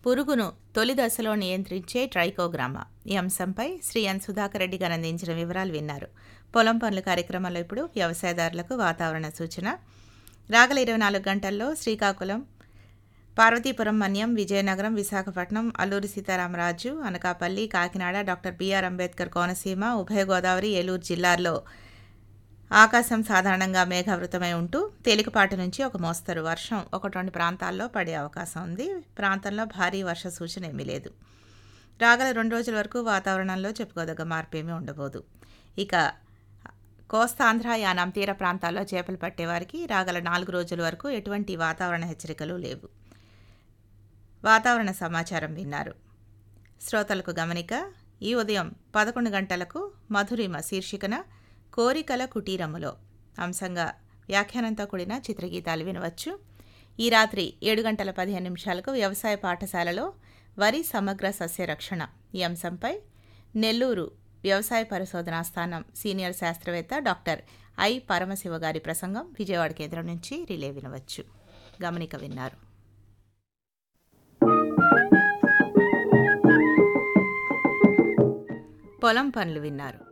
పురుగును తొలి దశలో నియంత్రించే ట్రైకోగ్రామా ఈ అంశంపై శ్రీ ఎన్ సుధాకర్ రెడ్డి గారు అందించిన వివరాలు విన్నారు పొలం పనుల కార్యక్రమంలో ఇప్పుడు వ్యవసాయదారులకు వాతావరణ సూచన రాగల ఇరవై నాలుగు గంటల్లో శ్రీకాకుళం పార్వతీపురం మన్యం విజయనగరం విశాఖపట్నం అల్లూరి సీతారామరాజు అనకాపల్లి కాకినాడ డాక్టర్ బిఆర్ అంబేద్కర్ కోనసీమ ఉభయ గోదావరి ఏలూరు జిల్లాల్లో ఆకాశం సాధారణంగా మేఘావృతమై ఉంటూ తేలికపాటి నుంచి ఒక మోస్తరు వర్షం ఒకటి రెండు ప్రాంతాల్లో పడే అవకాశం ఉంది ప్రాంతంలో భారీ వర్ష సూచన ఏమీ లేదు రాగల రెండు రోజుల వరకు వాతావరణంలో చెప్పుకోదగ్గ మార్పు ఏమీ ఉండబోదు ఇక కోస్తాంధ్ర యానాం తీర ప్రాంతాల్లో చేపలు పట్టేవారికి రాగల నాలుగు రోజుల వరకు ఎటువంటి వాతావరణ హెచ్చరికలు లేవు వాతావరణ సమాచారం విన్నారు శ్రోతలకు గమనిక ఈ ఉదయం పదకొండు గంటలకు మధురిమ శీర్షికన కోరికల కుటీరములో అంశంగా వ్యాఖ్యానంతో కూడిన చిత్రగీతాలు వినవచ్చు ఈ రాత్రి ఏడు గంటల పదిహేను నిమిషాలకు వ్యవసాయ పాఠశాలలో వరి సమగ్ర సస్యరక్షణ ఈ అంశంపై నెల్లూరు వ్యవసాయ పరిశోధనా స్థానం సీనియర్ శాస్త్రవేత్త డాక్టర్ ఐ పరమశివ గారి ప్రసంగం విజయవాడ కేంద్రం నుంచి రిలే వినవచ్చు గమనిక విన్నారు పొలం పనులు విన్నారు